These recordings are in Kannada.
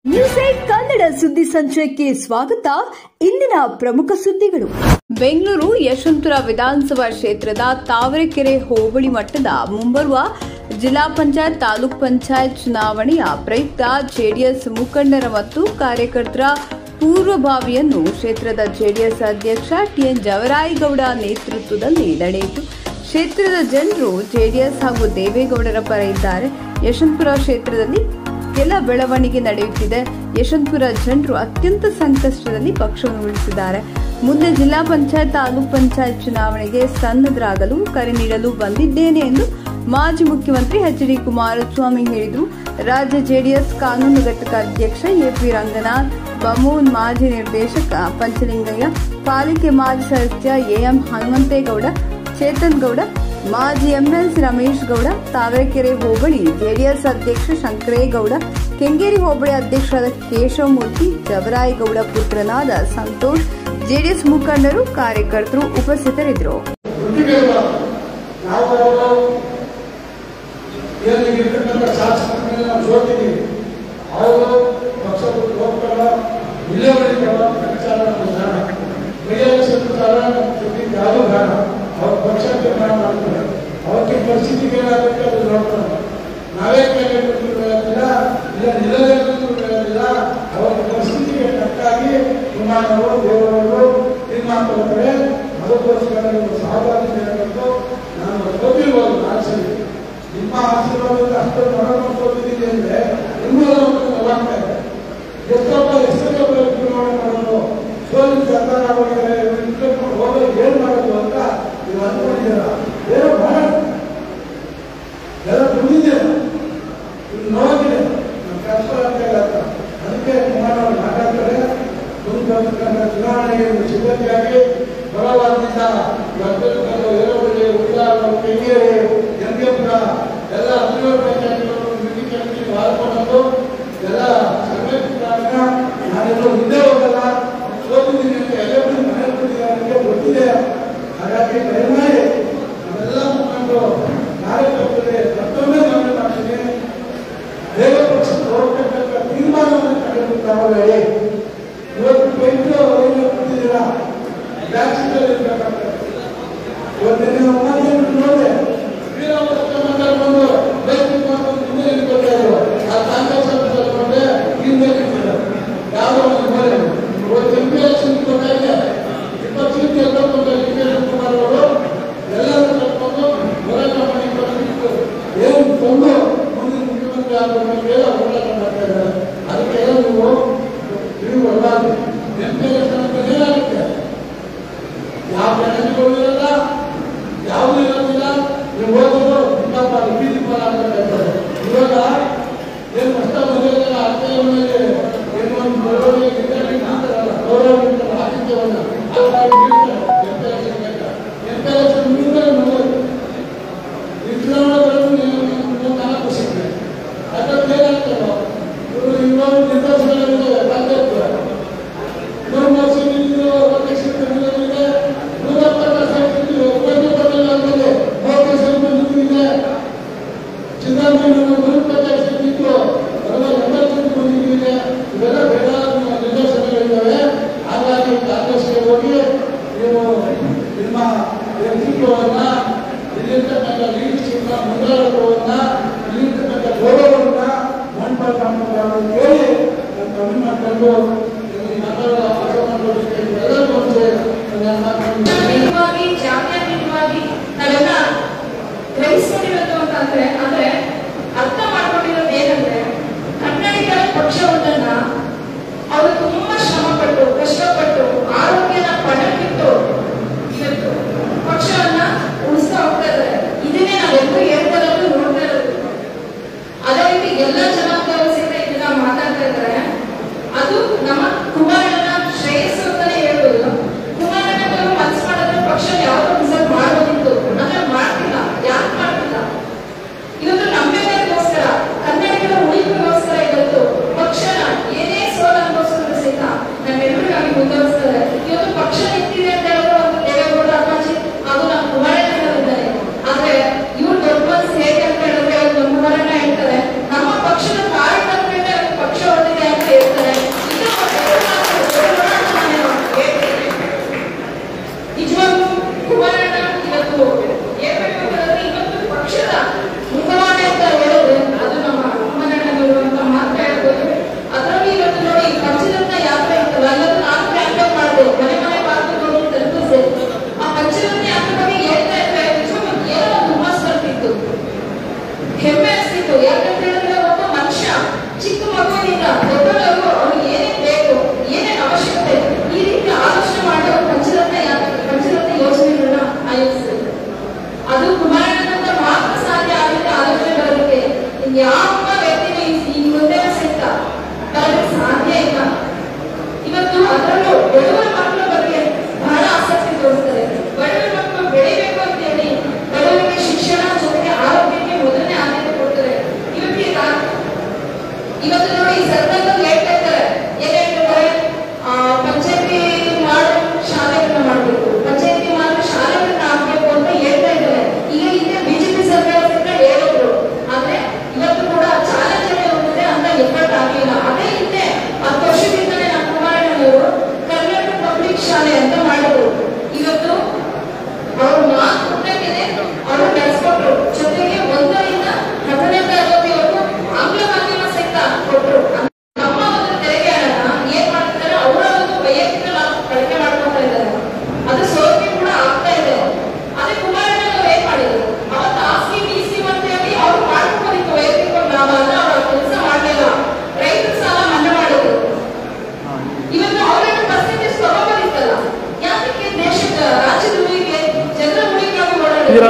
ನ್ಯೂಸ್ ಏಟ್ ಕನ್ನಡ ಸುದ್ದಿ ಸಂಚಯಕ್ಕೆ ಸ್ವಾಗತ ಇಂದಿನ ಪ್ರಮುಖ ಸುದ್ದಿಗಳು ಬೆಂಗಳೂರು ಯಶವಂತಪುರ ವಿಧಾನಸಭಾ ಕ್ಷೇತ್ರದ ತಾವರೆಕೆರೆ ಹೋಬಳಿ ಮಟ್ಟದ ಮುಂಬರುವ ಜಿಲ್ಲಾ ಪಂಚಾಯತ್ ತಾಲೂಕ್ ಪಂಚಾಯತ್ ಚುನಾವಣೆಯ ಪ್ರಯುಕ್ತ ಜೆಡಿಎಸ್ ಮುಖಂಡರ ಮತ್ತು ಕಾರ್ಯಕರ್ತರ ಪೂರ್ವಭಾವಿಯನ್ನು ಕ್ಷೇತ್ರದ ಜೆಡಿಎಸ್ ಅಧ್ಯಕ್ಷ ಟಿಎನ್ ಜವರಾಯಗೌಡ ನೇತೃತ್ವದಲ್ಲಿ ನಡೆಯಿತು ಕ್ಷೇತ್ರದ ಜನರು ಜೆಡಿಎಸ್ ಹಾಗೂ ದೇವೇಗೌಡರ ಪರ ಇದ್ದಾರೆ ಯಶವಂತಪುರ ಕ್ಷೇತ್ರದಲ್ಲಿ ಕೆಲ ಬೆಳವಣಿಗೆ ನಡೆಯುತ್ತಿದೆ ಯಶವಂತಪುರ ಜನರು ಅತ್ಯಂತ ಸಂಕಷ್ಟದಲ್ಲಿ ಪಕ್ಷವನ್ನು ಉಳಿಸಿದ್ದಾರೆ ಮುಂದೆ ಜಿಲ್ಲಾ ಪಂಚಾಯತ್ ತಾಲೂಕ್ ಪಂಚಾಯತ್ ಚುನಾವಣೆಗೆ ಸನ್ನದ್ಧರಾಗಲು ಕರೆ ನೀಡಲು ಬಂದಿದ್ದೇನೆ ಎಂದು ಮಾಜಿ ಮುಖ್ಯಮಂತ್ರಿ ಎಚ್ ಡಿ ಕುಮಾರಸ್ವಾಮಿ ಹೇಳಿದರು ರಾಜ್ಯ ಜೆಡಿಎಸ್ ಕಾನೂನು ಘಟಕ ಅಧ್ಯಕ್ಷ ಎಪಿ ರಂಗನಾಥ್ ಬಮೂನ್ ಮಾಜಿ ನಿರ್ದೇಶಕ ಪಂಚಲಿಂಗಯ್ಯ ಪಾಲಿಕೆ ಮಾಜಿ ಸದಸ್ಯ ಎಎಂ ಹನುಮಂತೇಗೌಡ ಚೇತನ್ ಗೌಡ ಮಾಜಿ ಎಂಎಲ್ಸಿ ರಮೇಶ್ ಗೌಡ ತಾವರೆಕೆರೆ ಹೋಬಳಿ ಜೆಡಿಎಸ್ ಅಧ್ಯಕ್ಷ ಶಂಕರೇಗೌಡ ಕೆಂಗೇರಿ ಹೋಬಳಿ ಅಧ್ಯಕ್ಷರಾದ ಕೇಶವಮೂರ್ತಿ ಜವರಾಯಗೌಡ ಪುತ್ರನಾದ ಸಂತೋಷ್ ಜೆಡಿಎಸ್ ಮುಖಂಡರು ಕಾರ್ಯಕರ್ತರು ಉಪಸ್ಥಿತರಿದ್ದರು ವೃತ್ತಿಗಳಿಲ್ಲ ನಾವು ಏನು ಇರ್ತಕ್ಕಂಥ ಶಾಸಕರನ್ನ ನಾವು ಜೋಡ್ತಿದ್ದೀವಿ ಅವರು ಪಕ್ಷ ಬಿಟ್ಟು ಹೋಗ್ತಾರ ಇಲ್ಲೇ ಬೆಳಿತಾರ ಪ್ರಚಾರ ಬೇಡ ಬೈಎಲೆಕ್ಷನ್ ಕಾಲ ಸುದ್ದಿ ಯಾವುದು ಬೇಡ ಅವ್ರ ಪಕ್ಷ ತೀರ್ಮಾನ ಮಾಡ್ತಾರೆ ಅವಕ್ಕೆ ಪರಿಸ್ಥಿತಿಗೆ ಏನಾಗುತ್ತೆ ಅದು ನೋಡ್ತಾರೆ ನಾವೇ ಕೇಳಿದ್ರು ಹೇಳೋದಿಲ್ಲ ಇಲ್ಲ ನಿಲ್ಲದಿರೋದು ಹೇಳೋದಿಲ್ಲ ಅವರ ಪರಿಸ್ಥಿತಿಗೆ ತಕ್ಕಾಗಿ ಕುಮಾರವರು ದೇವರವರು ತೀರ್ಮಾನ ತಗೋತಾರೆ ಅದಕ್ಕೋಸ್ಕರ ನೀವು ಸಹಭಾಗಿ ನೀಡಬೇಕು ನಾನು ಗೊತ್ತಿರ್ಬೋದು ಆಸೆ ನಿಮ್ಮ ಆಶೀರ್ವಾದದಿಂದ ಅಷ್ಟು ಮಾಡ್ಕೊಂಡಿದ್ದೀನಿ ಅಂದ್ರೆ ಇನ್ನೂ ನಲವತ್ತ ಇದೆ ಎಷ್ಟೊಬ್ಬ ಎಷ್ಟೊಬ್ಬ ಚುನಾವಣೆ ಮಾಡೋದು ಸೋಲಿನ ಸರ್ಕಾರ ಹೋಗಿದ್ದಾರೆ ಇಟ್ಕೊಂಡು ಹೋಗೋದು ಏನ್ ಮಾಡೋದು ಅಂತ ನೀವು ಅಂದ್ಕೊಂಡಿದ್ದೀರ ಏನೋ ಮಾಡೋದು ಎಲ್ಲ ದುಡಿದಿದೆ ಇದು ನೋಡಿದೆ ನಮ್ಮ ಕಷ್ಟ ಅಂತ ಹೇಳತ್ತ ಅದಕ್ಕೆ ಕುಮಾರವರು ಮಾತಾಡ್ತಾರೆ ಮುಂದೆ ಚುನಾವಣೆಗೆ ಸಿದ್ಧತೆಯಾಗಿ ಬರವಾರದಿಂದ ಗದ್ದಲಕಲ್ಲು ಏರೋಬಳ್ಳಿ ಉಳ್ಳಾಲ ಕೆಂಗೇರಿ ಯಂಗೇಪುರ ಎಲ್ಲ ಹದಿನೇಳು ಪಂಚಾಯತ್ಗಳು ಮಿತಿ ಕಮಿಟಿ ಮಾಡ್ಕೊಂಡು ಎಲ್ಲ ಸರ್ವೇಕ್ಷಣ ನಾನೆಲ್ಲೂ ಹಿಂದೆ ಹೋಗಲ್ಲ ಸೋತಿದ್ದೀನಿ ಅಂತ ಎಲ್ಲರೂ ಮನೆ ಕೊಟ್ಟಿದ್ದಾರೆ ಅಂತ ಗೊತ್ತಿದೆ ಹಾಗಾಗಿ ದಯಮಾಡಿ ನಾವೆಲ್ಲ ಮುಖಂಡರು ಕಾರ್ಯಕರ್ತರಿಗೆ ಮತ್ತೊಮ್ಮೆ ಗಮನ ಮಾಡ್ತೀನಿ ಬೇಗ ಪಕ್ಷಕ್ಕೆ ಹೋಗ್ತಕ್ಕಂಥ ತೀರ್ಮಾನವನ್ನು ತೆಗೆದುಕೊಳ್ಳಬೇಡಿ ಇವತ್ತು ಬೆಂಕಿ ಏನು ಕೊಟ್ಟಿದ್ದೀರಾ ಬ್ಯಾಕ್ಸಿಟಲ್ಲಿ ಇರ್ಬೇಕಾಗ್ತದೆ ಇವತ್ತಿನ ಉಮಾದೇವಿ ನೋಡಿದೆ ವೀರಾವಸ್ಥೆ ಮಾತಾಡ್ಕೊಂಡು ಬೆಂಕಿ ಮಾಡ್ಕೊಂಡು ಹಿಂದೆ ನಿಂತ್ಕೊಳ್ತಾ ಇದ್ರು ಆ ಕಾಂಗ್ರೆಸ್ ಪಕ್ಷದಲ್ಲಿ ನೋಡಿದೆ ಹಿಂದೆ ನಿಂತಿದ್ದಾರೆ ಯಾವುದೋ ಒಂದು ಮೂಲೆ ಇವತ್ತು ಎಂ ಪಿ ಎಲೆಕ್ಷನ್ ಕೊಟ್ಟಾಗ ಇಪ್ಪತ್ತು ಸೀಟ್ ಗೆಲ್ಲಬೇಕು ಡಿ ಕೆ ಶಿವಕುಮಾರ್ ಅವರು ಎಲ್ಲರೂ ಕರ್ಕೊಂಡು ಹೋರಾಟ ಮಾಡಿಕೊಂಡು ನಿಂತು ಏನು ತಂದು ಮುಂದಿನ ಮುಖ್ಯಮಂತ್ರಿ ಆಗಬೇಕು ಎಲ್ಲ ಹೋರಾಟ ಮಾಡ್ತಾ ಇದ್ದಾರೆ ಅದಕ್ಕೆ ಎಲ್ಲ ನೀವು ನೀವು ಎಲ್ಲ ಎಂ ಪಿ ಎಲೆಕ್ಷನ್ ಅಂತ ಏನಾಗುತ್ತೆ ಯಾವ ಬೆಳೆಗಳು ಇರಲ್ಲ ಯಾವುದು ಇರೋದಿಲ್ಲ ನೀವು ಹೋಗೋದು ದೀಪಾಪ ಬೀದಿ ದೀಪಾಲ ಅಂತ ಇರ್ತಾರೆ ಇವಾಗ ಏನು ಕಷ್ಟ ಬಂದಿರೋದಿಲ್ಲ ಅತ್ತೆ ಮೇಲೆ ಏನು ಒಂದು ಬರೋರಿಗೆ ಗಿಡಗಳಿಗೆ ನಿಂತಾರಲ್ಲ ಗೌರವ ನಿಂತಾರಲ್ಲ ಆತಿಥ್ಯವನ್ನು ಹಾಗಾಗಿ ನಿಲ್ತಾರೆ ಎಂ ಪಿ ಎಲೆಕ್ಷನ್ ಬೇಕಾ ಎಂ ಪಿ ಎಲೆಕ್ಷನ್ ಮುಂದೆ ನೋಡೋದು ಈ ಚುನಾವಣೆಗಳನ್ನು ನೀವು ನಾಲ್ಕು ಸಿಗ್ತದೆ ಅದಕ್ಕೆ ಏನಾಗ್ತದೆ ಇವರು ಇನ್ನೊಂದು ನಿರ್ದೇಶನಗಳಿದೆ ಕಾಂಗ್ರೆಸ್ ನೂರು ವರ್ಷ ನಿಂತಿರೋ ಅಧ್ಯಕ್ಷ ಕನ್ನಡವಿದೆ ನೂರಪ್ಪತ್ತ ಸಂಸ್ಕೃತಿ ಒಪ್ಪಂದ ಬರಲಿಲ್ಲ ಅಂತಂದ್ರೆ ಮೋದಿ ಸಂಬಂಧಿಸಿದೆ ಸಿದ್ದರಾಮಯ್ಯ ಗುರುಪಂಚಾಯತ್ ಸಮಿತಿತ್ತು ಅದರ ಎಂಬತ್ತು ಬಂದಿದೆ ಇವೆಲ್ಲ ಬೇಕಾದ ನಿದರ್ಶನಗಳಿದ್ದಾವೆ ಹಾಗಾಗಿ ಕಾಂಗ್ರೆಸ್ಗೆ ಹೋಗಿ ನೀವು ನಿಮ್ಮ ವ್ಯಕ್ತಿತ್ವವನ್ನ ಇಲ್ಲಿರ್ತಕ್ಕಂಥ ಲೀಡರ್ಶಿಪ್ನ ಮುಂದಾಳತ್ವವನ್ನ ಇಲ್ಲಿರ್ತಕ್ಕಂಥ ಗೌರವವನ್ನ ಮಂಡಪ ಹೇಳಿ ನಾನು ಕಮ್ಮಿ ಮಾಡ್ಕೊಂಡು ಇಲ್ಲಿ ಮಾತಾಡೋ ಅವಕಾಶ ಮಾಡಿಕೊಡೋದಕ್ಕೆ ಎಲ್ಲರಿಗೂ ಒಂದು ನನ್ನ ಮಾತನ್ನು ನಿಜವಾಗಿ ಜಾತ್ಯತೀತವಾಗಿ ನಾವೆಲ್ಲ ಗ್ರಹಿಸ್ಕೊಂಡಿರೋದು ಅಂತಂದ್ರೆ ಅಂದ್ರೆ ಅರ್ಥ ಮಾಡ್ಕೊಂಡಿರೋದು ಏನಂದ್ರೆ ಕನ್ನಡಿಗರ ಪಕ್ಷವೊಂದನ್ನ ಅವರು ತುಂಬಾ ಶ್ರಮಪಟ್ಟು ಕಷ್ಟಪಟ್ಟು ಆರೋಗ್ಯನ ಪಣಕ್ಕಿಟ್ಟು ಇವತ್ತು ಪಕ್ಷವನ್ನ ಉಳಿಸ್ತಾ ಹೋಗ್ತಾ ಇದ್ದಾರೆ ಇದನ್ನೇ ನಾವೆಲ್ಲರೂ ಹೇಳ್ತಾ ಇರೋದು ನೋಡ್ತಾ ಇರೋದು ಅದೇ ರೀತಿ ಎಲ್ಲ ಜನಾಂಗದವರು ಸಹಿತ ಇದನ್ನ ಮಾತಾಡ್ತಾ ಇದ್ದಾರೆ ಅದು ನಮ್ಮ ಕುಮಾರನ ಶ್ರೇಯಸ್ಸು ಅಂತಾನೆ ಹೇಳ್ಬೋದು ಕುಮಾರಣ್ಣನವರು ಮನಸ್ಸು ಮಾಡಿದ್ರೆ ಪಕ್ಷ ಯಾವ್ದೋ ರಿಸಲ್ಟ್ ಮಾಡೋದಿತ್ತು ಅಂದ್ರೆ ಮಾಡ್ತಿಲ್ಲ ಯಾಕೆ ಮಾಡ್ತಿಲ್ಲ ಇವತ್ತು ನಮ್ಮೆಲ್ಲರಿಗೋಸ್ಕರ ಕನ್ನಡಿಗರ ಉಳಿವಿಗೋಸ್ಕರ ಇವತ್ತು ಪಕ್ಷನ ಏನೇ ಸೋಲು ಅನುಭವಿಸಿದ್ರು ಸಹಿತ ನಮ್ಮೆಲ್ಲರಿಗಾಗಿ ಮುಂದುವರಿಸ್ತಾ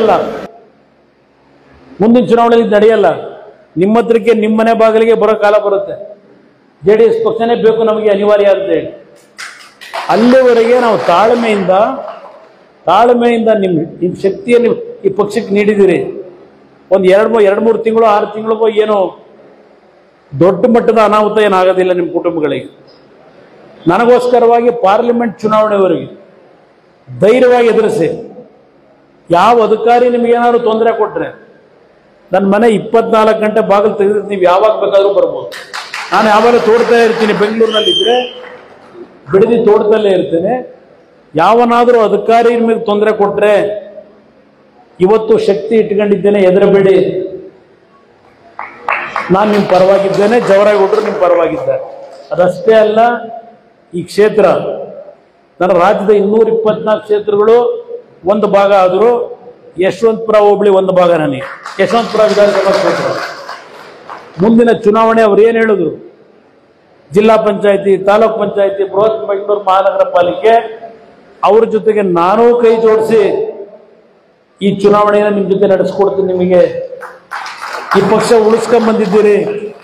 ನಡೆಯಲ್ಲ ಮುಂದಿನ ಚುನಾವಣೆಯಲ್ಲಿ ಇದು ನಡೆಯಲ್ಲ ನಿಮ್ಮ ಹತ್ರಕ್ಕೆ ನಿಮ್ಮ ಮನೆ ಬಾಗಿಲಿಗೆ ಬರೋ ಕಾಲ ಬರುತ್ತೆ ಜೆ ಡಿ ಎಸ್ ಪಕ್ಷನೇ ಬೇಕು ನಮಗೆ ಅನಿವಾರ್ಯ ಅಂತ ಹೇಳಿ ಅಲ್ಲಿವರೆಗೆ ನಾವು ತಾಳ್ಮೆಯಿಂದ ತಾಳ್ಮೆಯಿಂದ ನಿಮ್ಮ ನಿಮ್ಮ ಶಕ್ತಿಯನ್ನು ಈ ಪಕ್ಷಕ್ಕೆ ನೀಡಿದ್ದೀರಿ ಒಂದು ಎರಡು ಮೂರು ಎರಡು ಮೂರು ತಿಂಗಳು ಆರು ತಿಂಗಳಿಗೋ ಏನೋ ದೊಡ್ಡ ಮಟ್ಟದ ಅನಾಹುತ ಏನಾಗೋದಿಲ್ಲ ನಿಮ್ಮ ಕುಟುಂಬಗಳಿಗೆ ನನಗೋಸ್ಕರವಾಗಿ ಪಾರ್ಲಿಮೆಂಟ್ ಚುನಾವಣೆವರೆಗೆ ಧೈರ್ಯವಾಗಿ ಎದುರಿಸಿ ಯಾವ ಅಧಿಕಾರಿ ನಿಮಗೇನಾದ್ರು ತೊಂದರೆ ಕೊಟ್ಟರೆ ನನ್ನ ಮನೆ ಇಪ್ಪತ್ನಾಲ್ಕು ಗಂಟೆ ಬಾಗಿಲು ತೆಗೆದ್ರೆ ನೀವು ಯಾವಾಗ ಬೇಕಾದರೂ ಬರ್ಬೋದು ನಾನು ಯಾವಾಗ ತೋಡ್ತಾ ಇರ್ತೀನಿ ಬೆಂಗಳೂರಿನಲ್ಲಿದ್ದರೆ ಬಿಡದಿ ತೋಟದಲ್ಲೇ ಇರ್ತೇನೆ ಯಾವನಾದರೂ ಅಧಿಕಾರಿ ನಿಮಗೆ ತೊಂದರೆ ಕೊಟ್ಟರೆ ಇವತ್ತು ಶಕ್ತಿ ಇಟ್ಕೊಂಡಿದ್ದೇನೆ ಎದುರಬೇಡಿ ನಾನು ನಿಮ್ಮ ಪರವಾಗಿದ್ದೇನೆ ಜವರಾಗೌಡರು ನಿಮ್ಮ ಪರವಾಗಿದ್ದಾರೆ ಅದಷ್ಟೇ ಅಲ್ಲ ಈ ಕ್ಷೇತ್ರ ನನ್ನ ರಾಜ್ಯದ ಇನ್ನೂರ ಇಪ್ಪತ್ನಾಲ್ಕು ಕ್ಷೇತ್ರಗಳು ಒಂದು ಭಾಗ ಆದರೂ ಯಶವಂತಪುರ ಹೋಬಳಿ ಒಂದು ಭಾಗ ನನಗೆ ಯಶವಂತಪುರ ವಿಧಾನಸಭಾ ಕ್ಷೇತ್ರ ಮುಂದಿನ ಚುನಾವಣೆ ಅವ್ರು ಏನು ಹೇಳಿದ್ರು ಜಿಲ್ಲಾ ಪಂಚಾಯತಿ ತಾಲೂಕ್ ಪಂಚಾಯತಿ ಬೃಹತ್ ಬೆಂಗಳೂರು ಮಹಾನಗರ ಪಾಲಿಕೆ ಅವ್ರ ಜೊತೆಗೆ ನಾನೂ ಕೈ ಜೋಡಿಸಿ ಈ ಚುನಾವಣೆಯನ್ನು ನಿಮ್ಮ ಜೊತೆ ನಡೆಸ್ಕೊಡ್ತೀನಿ ನಿಮಗೆ ಈ ಪಕ್ಷ ಉಳಿಸ್ಕೊಂಡ್ ಬಂದಿದ್ದೀರಿ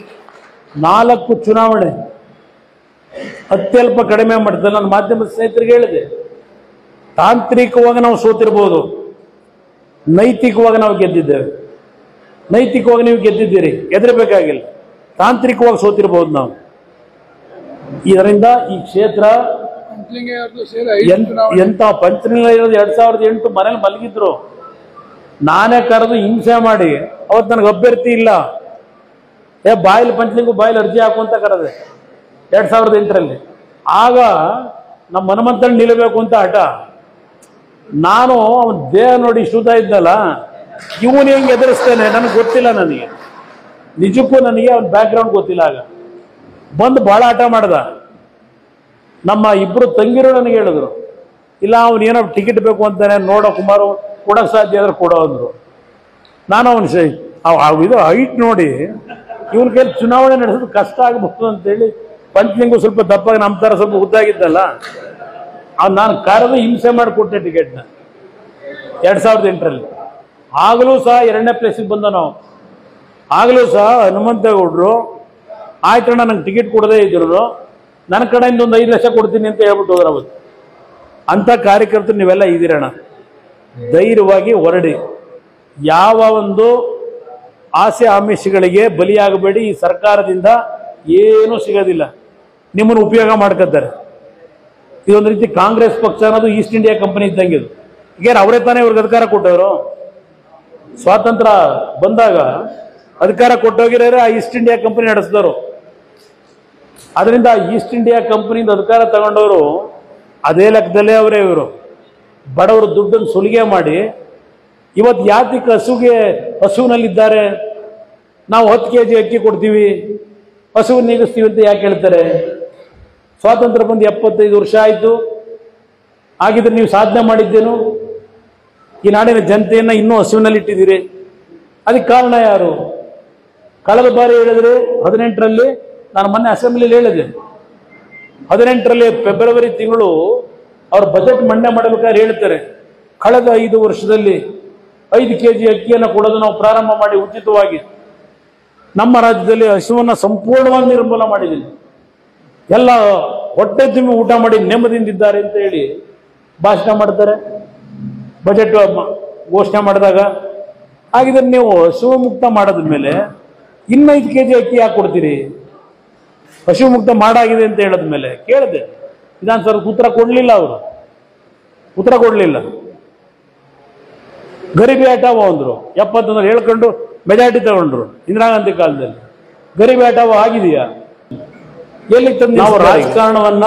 ನಾಲ್ಕು ಚುನಾವಣೆ ಅತ್ಯಲ್ಪ ಕಡಿಮೆ ಮಾಡಿದೆ ನನ್ನ ಮಾಧ್ಯಮದ ಸ್ನೇಹಿತರಿಗೆ ಹೇಳಿದೆ ತಾಂತ್ರಿಕವಾಗಿ ನಾವು ಸೋತಿರ್ಬೋದು ನೈತಿಕವಾಗಿ ನಾವು ಗೆದ್ದಿದ್ದೇವೆ ನೈತಿಕವಾಗಿ ನೀವು ಗೆದ್ದಿದ್ದೀರಿ ಗೆದ್ದಬೇಕಾಗಿಲ್ಲ ತಾಂತ್ರಿಕವಾಗಿ ಸೋತಿರ್ಬೋದು ನಾವು ಇದರಿಂದ ಈ ಕ್ಷೇತ್ರ ಪಂಚಲಿಂಗ ಅವ್ರದ್ದು ಸೇರಿ ಐದು ಎನ್- ಚುನಾವಣೆ ಎಂತ ಪಂಚನಿಲ ಇರೋದು ಎರಡ್ ಸಾವಿರದ ಎಂಟು ಮನೇಲಿ ಮಲಗಿದ್ರು ನಾನೇ ಕರೆದು ಹಿಂಸೆ ಮಾಡಿ ಅವತ್ತು ನನಗೆ ಅಭ್ಯರ್ಥಿ ಇಲ್ಲ ಏ ಬಾಯಿಲ್ ಪಂಚಲಿಂಗು ಬಾಯಿಲ್ ಅರ್ಜಿ ಹಾಕು ಅಂತ ಕರೆದೆ ಎರಡ್ ಸಾವಿರದ ಎಂಟರಲ್ಲಿ ಆಗ ನಮ್ಮ ಹನುಮಂತನ ನಿಲ್ಲಬೇಕು ಅಂತ ಹಠ ನಾನು ಅವನ ದೇಹ ನೋಡಿ ಶುದ್ಧ ಇದ್ದಲ್ಲ ಇವನು ಹೆಂಗೆ ಎದುರಿಸ್ತೇನೆ ನನಗೆ ಗೊತ್ತಿಲ್ಲ ನನಗೆ ನಿಜಕ್ಕೂ ನನಗೆ ಅವನ ಬ್ಯಾಕ್ಗ್ರೌಂಡ್ ಗೊತ್ತಿಲ್ಲ ಆಗ ಬಂದು ಬಹಳ ಆಟ ಮಾಡ್ದ ನಮ್ಮ ಇಬ್ರು ತಂಗಿರು ನನಗೆ ಹೇಳಿದ್ರು ಇಲ್ಲ ಅವನು ಏನೋ ಟಿಕೆಟ್ ಬೇಕು ಅಂತಾನೆ ನೋಡೋ ಕುಮಾರು ಕೊಡಕ್ ಸಾಧ್ಯ ಆದ್ರೆ ಕೊಡೋ ಅಂದ್ರು ನಾನು ಅವನು ಸೈ ಅವ್- ಅವ್ ಇದು ಹೈಟ್ ನೋಡಿ ಇವನ ಕೈಲಿ ಚುನಾವಣೆ ನಡೆಸೋದು ಕಷ್ಟ ಆಗಬಹುದು ಅಂತೇಳಿ ಪಂಚಲಿಂಗು ಸ್ವಲ್ಪ ದಪ್ಪಾಗಿ ನಮ್ಮ ಥರ ಸ್ವಲ್ಪ ಉದ್ದಾಗಿದ್ದಲ್ಲ ಅವ್ನು ನಾನು ಕರೆದು ಹಿಂಸೆ ಮಾಡಿಕೊಟ್ಟೆ ಟಿಕೆಟ್ನ ಎರಡ್ ಸಾವಿರದ ಎಂಟರಲ್ಲಿ ಆಗಲೂ ಸಹ ಎರಡನೇ ಪ್ಲೇಸಿಗೆ ಬಂದ ನಾವು ಆಗಲೂ ಸಹ ಹನುಮಂತೇಗೌಡರು ಆಯ್ತಣ್ಣ ನಂಗೆ ಟಿಕೆಟ್ ಕೊಡದೇ ಇದ್ರು ನನ್ನ ಕಡೆಯಿಂದ ಒಂದು ಐದು ಲಕ್ಷ ಕೊಡ್ತೀನಿ ಅಂತ ಹೇಳ್ಬಿಟ್ಟು ಹೋದ್ರ ಅವತ್ತು ಅಂಥ ಕಾರ್ಯಕರ್ತರು ನೀವೆಲ್ಲ ಇದ್ದೀರಣ್ಣ ಧೈರ್ಯವಾಗಿ ಹೊರಡಿ ಯಾವ ಒಂದು ಆಸೆ ಆಮಿಷಗಳಿಗೆ ಬಲಿಯಾಗಬೇಡಿ ಈ ಸರ್ಕಾರದಿಂದ ಏನೂ ಸಿಗೋದಿಲ್ಲ ನಿಮ್ಮನ್ನು ಉಪಯೋಗ ಮಾಡ್ಕೊತಾರೆ ಇದೊಂದು ರೀತಿ ಕಾಂಗ್ರೆಸ್ ಪಕ್ಷ ಅನ್ನೋದು ಈಸ್ಟ್ ಇಂಡಿಯಾ ಕಂಪನಿ ಇದ್ದಂಗೆ ಇದು ಈಗೇನು ಅವರೇ ತಾನೇ ಇವ್ರಿಗೆ ಅಧಿಕಾರ ಕೊಟ್ಟವರು ಸ್ವಾತಂತ್ರ್ಯ ಬಂದಾಗ ಅಧಿಕಾರ ಕೊಟ್ಟೋಗಿರೋರೆ ಆ ಈಸ್ಟ್ ಇಂಡಿಯಾ ಕಂಪನಿ ನಡೆಸಿದವರು ಅದರಿಂದ ಈಸ್ಟ್ ಇಂಡಿಯಾ ಕಂಪನಿಯಿಂದ ಅಧಿಕಾರ ತಗೊಂಡವರು ಅದೇ ಲೆಕ್ಕದಲ್ಲೇ ಅವರೇ ಇವರು ಬಡವರು ದುಡ್ಡನ್ನು ಸುಲಿಗೆ ಮಾಡಿ ಇವತ್ತು ಯಾತಕ್ಕೆ ಹಸುಗೆ ಹಸುವಿನಲ್ಲಿದ್ದಾರೆ ನಾವು ಹತ್ತು ಕೆ ಜಿ ಅಕ್ಕಿ ಕೊಡ್ತೀವಿ ಹಸುವು ನೀಗಿಸ್ತೀವಿ ಅಂತ ಯಾಕೆ ಹೇಳ್ತಾರೆ ಸ್ವಾತಂತ್ರ್ಯ ಬಂದು ಎಪ್ಪತ್ತೈದು ವರ್ಷ ಆಯಿತು ಹಾಗಿದ್ರೆ ನೀವು ಸಾಧನೆ ಮಾಡಿದ್ದೇನು ಈ ನಾಡಿನ ಜನತೆಯನ್ನ ಇನ್ನೂ ಹಸುವಿನಲ್ಲಿ ಇಟ್ಟಿದ್ದೀರಿ ಅದಕ್ಕೆ ಕಾರಣ ಯಾರು ಕಳೆದ ಬಾರಿ ಹೇಳಿದ್ರೆ ಹದಿನೆಂಟರಲ್ಲಿ ನಾನು ಮೊನ್ನೆ ಅಸೆಂಬ್ಲಿಲಿ ಹೇಳಿದೆ ಹದಿನೆಂಟರಲ್ಲಿ ಫೆಬ್ರವರಿ ತಿಂಗಳು ಅವ್ರ ಬಜೆಟ್ ಮಂಡನೆ ಮಾಡಬೇಕಾದ್ರೆ ಹೇಳ್ತಾರೆ ಕಳೆದ ಐದು ವರ್ಷದಲ್ಲಿ ಐದು ಕೆ ಜಿ ಅಕ್ಕಿಯನ್ನು ಕೊಡೋದು ನಾವು ಪ್ರಾರಂಭ ಮಾಡಿ ಉಚಿತವಾಗಿ ನಮ್ಮ ರಾಜ್ಯದಲ್ಲಿ ಹಸುವನ್ನು ಸಂಪೂರ್ಣವಾಗಿ ನಿರ್ಮೂಲ ಮಾಡಿದ್ದೀನಿ ಎಲ್ಲ ಹೊಟ್ಟೆ ತುಂಬಿ ಊಟ ಮಾಡಿ ನೆಮ್ಮದಿಯಿಂದಿದ್ದಾರೆ ಅಂತ ಹೇಳಿ ಭಾಷಣ ಮಾಡ್ತಾರೆ ಬಜೆಟ್ ಮ- ಘೋಷಣೆ ಮಾಡಿದಾಗ ಹಾಗಿದ್ರೆ ನೀವು ಹಸು ಮುಕ್ತ ಮಾಡದ ಮೇಲೆ ಇನ್ನು ಐದು ಕೆ ಜಿ ಅಕ್ಕಿ ಯಾಕೆ ಕೊಡ್ತೀರಿ ಪಶು ಮುಕ್ತ ಮಾಡಾಗಿದೆ ಅಂತ ಹೇಳಿದ ಮೇಲೆ ಕೇಳಿದೆ ವಿಧಾನಸೌಧಕ್ಕೆ ಉತ್ತರ ಕೊಡಲಿಲ್ಲ ಅವರು ಉತ್ತರ ಕೊಡಲಿಲ್ಲ ಗರೀಬಿ ಹಟಾವ ಅಂದ್ರು ಎಪ್ಪತ್ತೊಂದರ ಹೇಳ್ಕೊಂಡು ಮೆಜಾರಿಟಿ ತಗೊಂಡ್ರು ಇಂದಿರಾ ಗಾಂಧಿ ಕಾಲದಲ್ಲಿ ಗರೀಬಿ ಹಟಾವ ಆಗಿದೆಯಾ ಎಲ್ಲಿ ತಂದು ನಾವು ರಾಜಕಾರಣವನ್ನ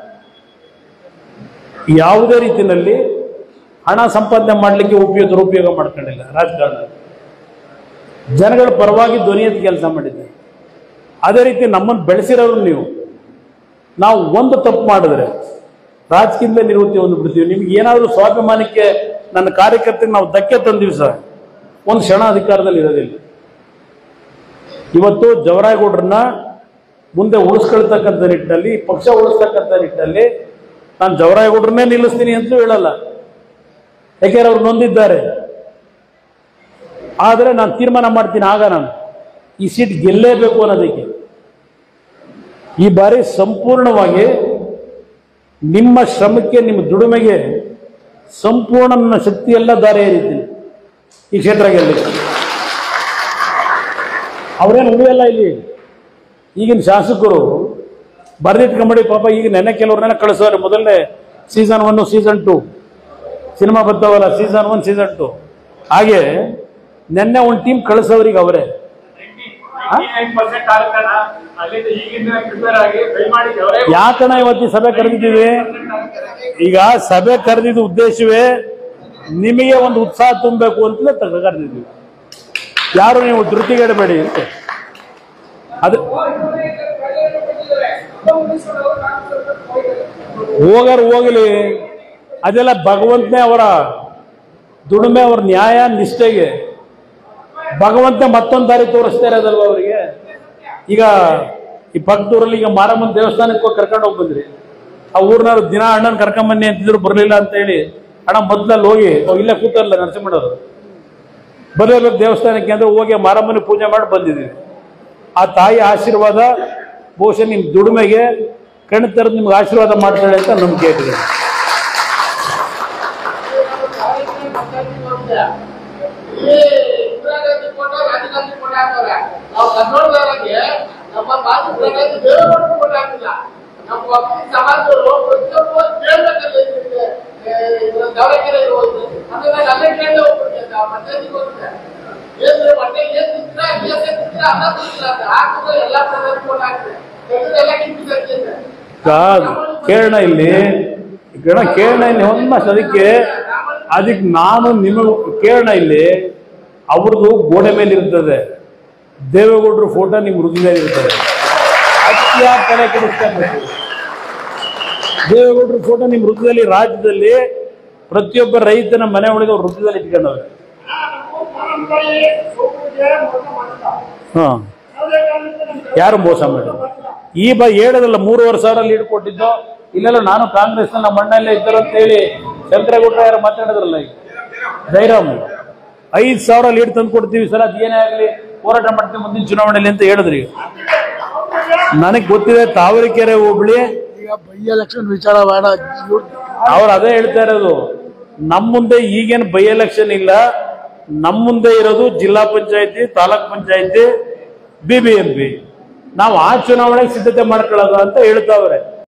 ಯಾವುದೇ ರೀತಿಯಲ್ಲಿ ಹಣ ಸಂಪಾದನೆ ಮಾಡಲಿಕ್ಕೆ ಉಪಯೋಗ ದುರುಪಯೋಗ ಮಾಡ್ಕೊಂಡಿಲ್ಲ ರಾಜಕಾರಣ ಜನಗಳ ಪರವಾಗಿ ಧ್ವನಿ ಎತ್ತಿ ಕೆಲಸ ಮಾಡಿದ್ದೆ ಅದೇ ರೀತಿ ನಮ್ಮನ್ನು ಬೆಳೆಸಿರೋರು ನೀವು ನಾವು ಒಂದು ತಪ್ಪು ಮಾಡಿದ್ರೆ ರಾಜಕೀಯದಿಂದ ನಿವೃತ್ತಿ ಒಂದು ಬಿಡ್ತೀವಿ ನಿಮ್ಗೆ ಏನಾದರೂ ಸ್ವಾಭಿಮಾನಕ್ಕೆ ನನ್ನ ಕಾರ್ಯಕರ್ತರಿಗೆ ನಾವು ಧಕ್ಕೆ ತಂದೀವಿ ಸರ್ ಒಂದು ಕ್ಷಣ ಅಧಿಕಾರದಲ್ಲಿ ಇರೋದಿಲ್ಲ ಇವತ್ತು ಜವರಾಯಗೌಡ್ರನ್ನ ಮುಂದೆ ಉಳಿಸ್ಕೊಳ್ತಕ್ಕಂಥ ನಿಟ್ಟಿನಲ್ಲಿ ಪಕ್ಷ ಉಳಿಸ್ತಕ್ಕಂಥ ನಿಟ್ಟಿನಲ್ಲಿ ನಾನು ಜವರಾಯಗೌಡ್ರನ್ನೇ ನಿಲ್ಲಿಸ್ತೀನಿ ಅಂತಲೂ ಹೇಳಲ್ಲ ಯಾಕೆಂದ್ರೆ ಅವ್ರು ನೊಂದಿದ್ದಾರೆ ಆದರೆ ನಾನು ತೀರ್ಮಾನ ಮಾಡ್ತೀನಿ ಆಗ ನಾನು ಈ ಸೀಟ್ ಗೆಲ್ಲೇಬೇಕು ಅನ್ನೋದಕ್ಕೆ ಈ ಬಾರಿ ಸಂಪೂರ್ಣವಾಗಿ ನಿಮ್ಮ ಶ್ರಮಕ್ಕೆ ನಿಮ್ಮ ದುಡಿಮೆಗೆ ಸಂಪೂರ್ಣ ನನ್ನ ಶಕ್ತಿಯೆಲ್ಲ ದಾರಿ ಎರಿತೀನಿ ಈ ಕ್ಷೇತ್ರ ಗೆಲ್ಲಿ ಅವರೇನು ಉಳಿಯಲ್ಲ ಇಲ್ಲಿ ಈಗಿನ ಶಾಸಕರು ಬರೆದಿಟ್ಕೊಂಬಿಡಿ ಪಾಪ ಈಗ ನೆನೆ ಕೆಲವ್ರನ್ನೆಲ್ಲ ಕಳಿಸೋರು ಮೊದಲನೇ season one season two cinema ಬರ್ತಾವಲ್ಲ ಸೀಸನ್ ಒನ್ ಸೀಸನ್ ಟು ಹಾಗೆ ನೆನ್ನೆ ಒಂದು ಟೀಮ್ ಕಳಿಸೋರಿಗೆ ಅವರೇ ಅಲ್ಲಿಂದ ಈಗಿಂದ ಪ್ರಿಪೇರ್ ಆಗಿ ದಯಮಾಡಿ ಅವರೇ ಯಾಕಣ ಇವತ್ತು ಈ ಸಭೆ ಕರೆದಿದ್ದೀವಿ ಈಗ ಸಭೆ ಕರೆದಿದ್ದ ಉದ್ದೇಶವೇ ನಿಮಗೆ ಒಂದು ಉತ್ಸಾಹ ತುಂಬಬೇಕು ಅಂತಲೇ ತ- ಕರೆದಿದ್ದೀವಿ ಯಾರು ನೀವು ಧೃತಿಗೆಡಬೇಡಿ ಅಂತ ಅದು ಹೋಗರು ಹೋಗಲಿ ಅದೆಲ್ಲ ಭಗವಂತನೇ ಅವರ ದುಡಿಮೆ ಅವ್ರ ನ್ಯಾಯ ನಿಷ್ಠೆಗೆ ಭಗವಂತ ಮತ್ತೊಂದು ದಾರಿ ತೋರಿಸ್ತಾ ಇರೋದಲ್ವ ಅವರಿಗೆ ಈಗ ಈ ಪಕ್ಕದೂರಲ್ಲಿ ಈಗ ಮಾರಮ್ಮನ ದೇವಸ್ಥಾನಕ್ಕೆ ಹೋಗಿ ಕರ್ಕೊಂಡು ಹೋಗಿ ಬಂದ್ರಿ ಆ ಊರ್ನವ್ರು ದಿನ ಅಣ್ಣನ ಕರ್ಕೊಂಬನ್ನಿ ಅಂತಿದ್ರು ಬರಲಿಲ್ಲ ಅಂತ ಹೇಳಿ ಅಣ್ಣ ಮೊದ್ಲಲ್ಲಿ ಹೋಗಿ ಅವ್ ಇಲ್ಲೇ ಕೂತಲ್ಲ ನರಸಿಂಹಣ್ಣವರು ಬರಲೇಬೇಕು ದೇವಸ್ಥಾನಕ್ಕೆ ಅಂದ್ರೆ ಹೋಗಿ ಮಾರಮ್ಮನ ಪೂಜೆ ಮಾಡಿ ಬಂದಿದ್ದೀವಿ ಆ ತಾಯಿ ಆಶೀರ್ವಾದ ಬಹುಶಃ ನಿಮ್ಮ ದುಡಿಮೆಗೆ ಕಣ್ಣು ತೆರೆದು ನಿಮ್ಗೆ ಆಶೀರ್ವಾದ ಮಾಡ್ತಾಳೆ ಅಂತ ನಂಬಿಕೆ ಇದೆ ಈ ಇಂದಿರಾ ಗಾಂಧಿ ಫೋಟೋ ರಾಜೀವ್ ಗಾಂಧಿ ಫೋಟೋ ಹಾಕ್ತಾರೆ ನಾವು ಕನ್ನಡದವರಿಗೆ ನಮ್ಮ ಮಾತು ಪ್ರಕಾಶ ಬೇರೆ ಫೋಟೋ ಹಾಕಿಲ್ಲ ನಮ್ಮ ಒಕ್ಕಲಿಗ ಸಮಾಜದವರು ಪ್ರತಿಯೊಬ್ಬರು ಕೇಳ್ಬೇಕಲ್ಲ ಇದಕ್ಕೆ ದಾವಣಗೆರೆ ಇರುವುದು ಅಂದ್ರೆ ನಾನು ಅಲ್ಲೇ ಕೇಳದೆ ಹೋಗ್ಬಿಡ್ತೀನಿ ಪಂಚಾಯತಿಗೆ ಹೋಗ್ತದೆ ಏನ್ರಿ ಹೊಟ್ಟೆ ಏನ್ ತಿಂತೀರಾ ಏನ್ ತಿಂತೀರಾ ಅನ್ನ ತಿಂತೀರಾ ಅಂತ ಹಾಕಿದ್ರೆ ಎಲ್ಲಾ ಪ್ರಕಾರ ಫೋಟೋ ಹಾಕ್ತಾರೆ ತೆಗೆದು ಎಲ್ಲ ಕಿಂಪಿ ಸರ್ಕಿದ್ರೆ ಈಗ ಕೇಳೋಣ ಇಲ್ಲಿ ಗಣ ಕೇಳೋಣ ಇಲ್ಲಿ ಒಂದ್ ಅದಕ್ಕೆ ಅದಕ್ಕೆ ನಾನು ನಿಮಗೆ ಕೇಳೋಣ ಇಲ್ಲಿ ಅವ್ರದ್ದು ಗೋಡೆ ಮೇಲೆ ಇರ್ತದೆ ದೇವೇಗೌಡರು ಫೋಟೋ ನಿಮ್ ಹೃದಯದಲ್ಲಿ ಇರ್ತದೆ ಅತ್ಯಾರ ತಲೆ ಕೆಡಿಸ್ಕೊಬೇಕು ದೇವೇಗೌಡರ ಫೋಟೋ ನಿಮ್ ಹೃದಯದಲ್ಲಿ ರಾಜ್ಯದಲ್ಲಿ ಪ್ರತಿಯೊಬ್ಬ ರೈತನ ಮನೆ ಒಳಗೆ ಅವ್ರ ಹೃದಯದಲ್ಲಿ ಇಟ್ಕೊಂಡವ್ರೆ ಹಾ ಯಾರು ಮೋಸ ಮಾಡಿ ಈ ಬ ಹೇಳದಲ್ಲ ಮೂರುವರೆ ಸಾವಿರ ಲೀಡ್ ಕೊಟ್ಟಿದ್ದು ಇಲ್ಲೆಲ್ಲ ನಾನು ಕಾಂಗ್ರೆಸ್ ನಮ್ಮ ಮಣ್ಣಲ್ಲೇ ಇದ್ದರು ಅಂತ ಹೇಳಿ ಶಂಕರೇಗೌಡರ ಯಾರು ಮಾತಾಡಿದ್ರಲ್ಲ ಈಗ ಜೈರಾಮ್ ಐದು ಸಾವಿರ ಲೀಡ್ ತಂದು ಕೊಡ್ತೀವಿ ಸರ್ ಅದು ಏನೇ ಆಗಲಿ ಹೋರಾಟ ಮಾಡ್ತೀವಿ ಮುಂದಿನ ಚುನಾವಣೆಯಲ್ಲಿ ಅಂತ ಹೇಳಿದ್ರಿ ನನಗೆ ಗೊತ್ತಿದೆ ತಾವರೆಕೆರೆ ಹೋಬಳಿ ಈಗ ಬೈ ಎಲೆಕ್ಷನ್ ವಿಚಾರ ಬೇಡ ಇವ್ರ್- ಅವ್ರು ಅದೇ ಹೇಳ್ತಾ ಇರೋದು ನಮ್ಮ ಮುಂದೆ ಈಗೇನು ಬೈ ಎಲೆಕ್ಷನ್ ಇಲ್ಲ ನಮ್ಮ ಮುಂದೆ ಇರೋದು ಜಿಲ್ಲಾ ಪಂಚಾಯತಿ ತಾಲೂಕ್ ಪಂಚಾಯತಿ ಬಿ ಬಿ ಎಂ ಪಿ ನಾವು ಆ ಚುನಾವಣೆಗೆ ಸಿದ್ಧತೆ ಮಾಡ್ಕೊಳ್ಳೋದು ಅಂತ ಹೇಳ್ತಾವ್ರೆ